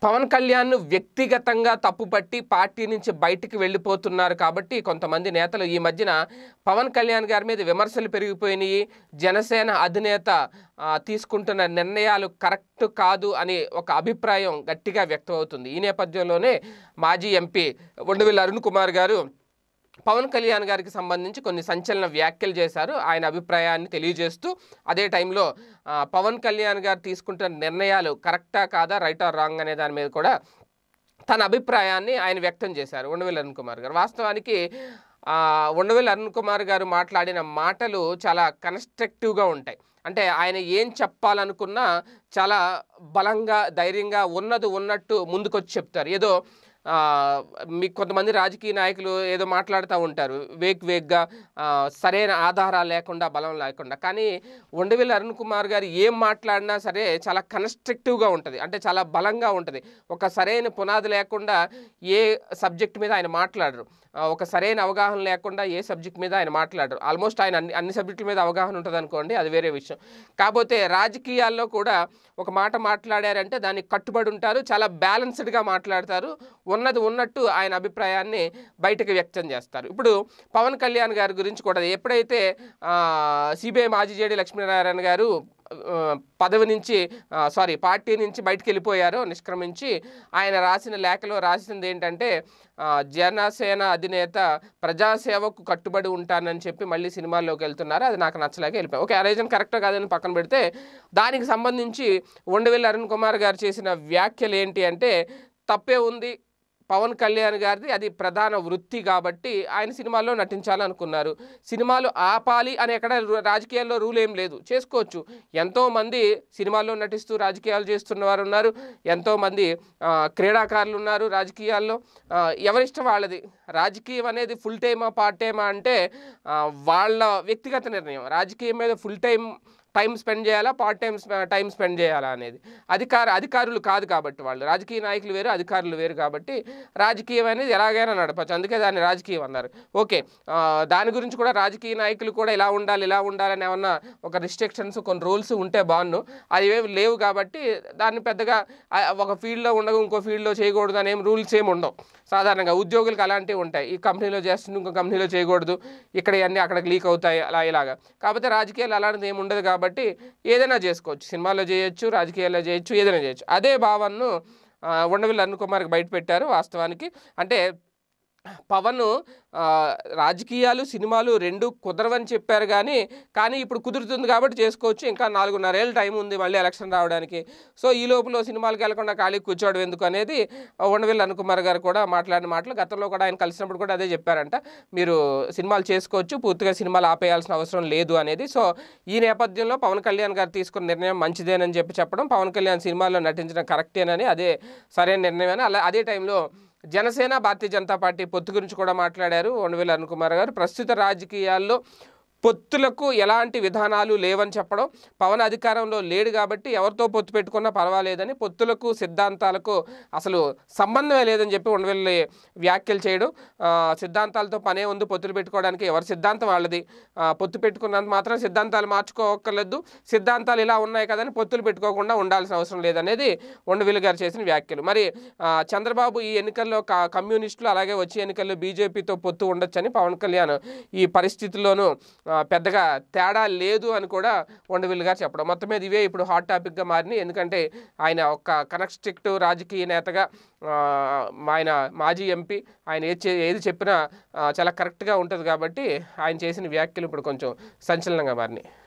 పవన్ కళ్యాణ్ వ్యక్తిగతంగా తప్పుపట్టి పార్టీ నుంచి బయటికి వెళ్ళిపోతున్నారు కాబట్టి కొంతమంది నేతలు ఈ మధ్యన పవన్ కళ్యాణ్ గారి మీద విమర్శలు పెరిగిపోయినాయి జనసేన అధినేత ఆ, తీసుకుంటున్న నిర్ణయాలు కరెక్ట్ కాదు అని ఒక అభిప్రాయం గట్టిగా వ్యక్తమవుతుంది ఈ నేపథ్యంలోనే మాజీ ఎంపీ ఉండవిల్లి అరుణ్ కుమార్ గారు పవన్ కళ్యాణ్ గారికి సంబంధించి కొన్ని సంచలన వ్యాఖ్యలు చేశారు ఆయన అభిప్రాయాన్ని తెలియజేస్తూ అదే టైంలో ఆ, పవన్ కళ్యాణ్ గారు తీసుకుంటున్న నిర్ణయాలు కరెక్టా కాదా రైట్ ఆర్ రాంగ్ అనే దాని మీద కూడా తన అభిప్రాయాన్ని ఆయన వ్యక్తం చేశారు ఉండవెల్లి అరుణ్ కుమార్ గారు వాస్తవానికి ఆ, ఉండవెల్లి అరుణ్ కుమార్ గారు మాట్లాడిన మాటలు చాలా కన్స్ట్రక్టివ్గా ఉంటాయి అంటే ఆయన ఏం చెప్పాలనుకున్నా చాలా బలంగా ధైర్యంగా ఉన్నది ఉన్నట్టు ముందుకొచ్చి చెప్తారు ఏదో ఆ, మీకు కొంతమంది రాజకీయ నాయకులు ఏదో మాట్లాడుతూ ఉంటారు వేగ్ వేగ్గా ఆ, సరైన ఆధారాలు లేకుండా బలం లేకుండా కానీ ఉండవిల్లి అరుణ్ కుమార్ గారు ఏం మాట్లాడినా సరే చాలా కన్స్ట్రక్టివ్గా ఉంటుంది అంటే చాలా బలంగా ఉంటుంది ఒక సరైన పునాది లేకుండా ఏ సబ్జెక్ట్ మీద ఆయన మాట్లాడరు ఆ, ఒక సరైన అవగాహన లేకుండా ఏ సబ్జెక్ట్ మీద ఆయన మాట్లాడరు ఆల్మోస్ట్ ఆయన అన్ని అన్ని సబ్జెక్టుల మీద అవగాహన ఉంటుంది అనుకోండి అది వేరే విషయం కాకపోతే రాజకీయాల్లో కూడా ఒక మాట మాట్లాడారంటే దానికి కట్టుబడి ఉంటారు చాలా బ్యాలెన్స్డ్గా మాట్లాడతారు ఉన్నది ఉన్నట్టు ఆయన అభిప్రాయాన్ని బయటకు వ్యక్తం చేస్తారు ఇప్పుడు పవన్ కళ్యాణ్ గారి గురించి కూడా ఎప్పుడైతే సిబిఐ మాజీ జేడి లక్ష్మీనారాయణ గారు ఆ, పదవి నుంచి సారీ పార్టీ నుంచి బయటికి వెళ్ళిపోయారో నిష్క్రమించి ఆయన రాసిన లేఖలో రాసింది ఏంటంటే ఆ, జనసేన అధినేత ప్రజాసేవకు కట్టుబడి ఉంటానని చెప్పి మళ్ళీ సినిమాల్లోకి వెళ్తున్నారు అది నాకు నచ్చలేక వెళ్ళిపోయాయి ఓకే ఆ రీజన్ కరెక్ట్ కాదని పక్కన పెడితే దానికి సంబంధించి ఉండవెల్లి అరుణ్ కుమార్ గారు చేసిన వ్యాఖ్యలు ఏంటి అంటే తప్పే ఉంది పవన్ కళ్యాణ్ గారిది అది ప్రధాన వృత్తి కాబట్టి ఆయన సినిమాల్లో నటించాలనుకున్నారు సినిమాలు ఆపాలి అని ఎక్కడ రు- రాజకీయాల్లో రూల్ ఏం లేదు చేసుకోవచ్చు ఎంతోమంది సినిమాల్లో నటిస్తూ రాజకీయాలు చేస్తున్న వారు ఉన్నారు ఎంతోమంది ఆ, క్రీడాకారులు ఉన్నారు రాజకీయాల్లో ఆ, ఎవరిష్టం వాళ్ళది రాజకీయం అనేది ఫుల్ టైమా పార్ట్ టైమా అంటే ఆ, వాళ్ళ వ్యక్తిగత నిర్ణయం రాజకీయం మీద ఫుల్ టైం టైం స్పెండ్ చేయాలా పార్ట్ టైం టైం స్పెండ్ చేయాలా అనేది అధికార అధికారులు కాదు కాబట్టి వాళ్ళు రాజకీయ నాయకులు వేరు అధికారులు వేరు కాబట్టి రాజకీయం అనేది ఎలాగైనా నడపచ్చు అందుకే దాన్ని రాజకీయం అన్నారు ఓకే ఆ, దాని గురించి కూడా రాజకీయ నాయకులు కూడా ఇలా ఉండాలి ఇలా ఉండాలని ఏమన్నా ఒక రిస్ట్రిక్షన్స్ కొన్ని రూల్స్ ఉంటే బాగున్ను అది ఏమి లేవు కాబట్టి దాన్ని పెద్దగా ఆ, ఒక ఫీల్డ్లో ఉండగా ఇంకో ఫీల్డ్లో చేయకూడదు అని ఏం రూల్స్ ఏమి ఉండవు సాధారణంగా ఉద్యోగులకు అలాంటివి ఉంటాయి ఈ కంపెనీలో చేస్తుంది ఇంకో కంపెనీలో చేయకూడదు ఇక్కడ అన్నీ అక్కడికి లీక్ అవుతాయి అలా ఇలాగా కాకపోతే రాజకీయాలు అలాంటిది ఏమి ఉండదు కాబట్టి ఏదైనా చేసుకోవచ్చు సినిమాలో చేయొచ్చు రాజకీయాల్లో చేయొచ్చు ఏదైనా చేయొచ్చు అదే భావనను ఆ, ఉండవిల్లి అరుణ్ కుమార్కి బయట పెట్టారు వాస్తవానికి అంటే పవన్ ఆ, రాజకీయాలు సినిమాలు రెండు కుదరవని చెప్పారు కానీ కానీ ఇప్పుడు కుదురుతుంది కాబట్టి చేసుకోవచ్చు ఇంకా నాలుగున్నరేళ్ళ టైం ఉంది మళ్ళీ ఎలక్షన్ రావడానికి సో ఈ లోపల సినిమాలకు వెళ్లకుండా ఖాళీ కూర్చోవడం ఎందుకు అనేది ఉండవిల్లి అనుకుమార్ గారు కూడా మాట్లాడిన మాటలు గతంలో కూడా ఆయన కలిసినప్పుడు కూడా అదే చెప్పారంట మీరు సినిమాలు చేసుకోవచ్చు పూర్తిగా సినిమాలు ఆపేయాల్సిన అవసరం లేదు అనేది సో ఈ నేపథ్యంలో పవన్ కళ్యాణ్ గారు తీసుకున్న నిర్ణయం మంచిదేనని చెప్పి చెప్పడం పవన్ కళ్యాణ్ సినిమాల్లో నటించడం కరెక్టేనని అదే సరైన నిర్ణయం అని అలా అదే టైంలో జనసేన భారతీయ జనతా పార్టీ పొత్తు గురించి కూడా మాట్లాడారు ఉండవేలు అరుణ్ కుమార్ గారు ప్రస్తుత రాజకీయాల్లో పొత్తులకు ఎలాంటి విధానాలు లేవని చెప్పడం పవన్ అధికారంలో లేడు కాబట్టి ఎవరితో పొత్తు పెట్టుకున్నా పర్వాలేదని పొత్తులకు సిద్ధాంతాలకు అసలు సంబంధమే లేదని చెప్పి ఉండవెల్లి వ్యాఖ్యలు చేయడం ఆ, సిద్ధాంతాలతో పనే ఉంది పొత్తులు పెట్టుకోవడానికి ఎవరి సిద్ధాంతం వాళ్ళది ఆ, పొత్తు పెట్టుకున్నంత మాత్రం సిద్ధాంతాలు మార్చుకోక్కర్లేదు సిద్ధాంతాలు ఇలా ఉన్నాయి కదని పొత్తులు పెట్టుకోకుండా ఉండాల్సిన అవసరం లేదనేది ఉండవిల్లి గారు చేసిన వ్యాఖ్యలు మరి ఆ, చంద్రబాబు ఈ ఎన్నికల్లో క- కమ్యూనిస్టులు అలాగే వచ్చే ఎన్నికల్లో బీజేపీతో పొత్తు ఉండొచ్చని పవన్ కళ్యాణ్ ఈ పరిస్థితుల్లోనూ ఆ, పెద్దగా తేడా లేదు అని కూడా ఉండవిల్లి గారు చెప్పడం మొత్తం మీద ఇవే ఇప్పుడు హాట్ టాపిక్గా మారినాయి ఎందుకంటే ఆయన ఒక కనెక్స్ట్రిక్టివ్ రాజకీయ నేతగా ఆ, ఆయన మాజీ ఎంపీ ఆయన ఏది చే- ఏది చెప్పినా ఆ, చాలా కరెక్ట్గా ఉంటుంది కాబట్టి ఆయన చేసిన వ్యాఖ్యలు ఇప్పుడు కొంచెం సంచలనంగా మారినాయి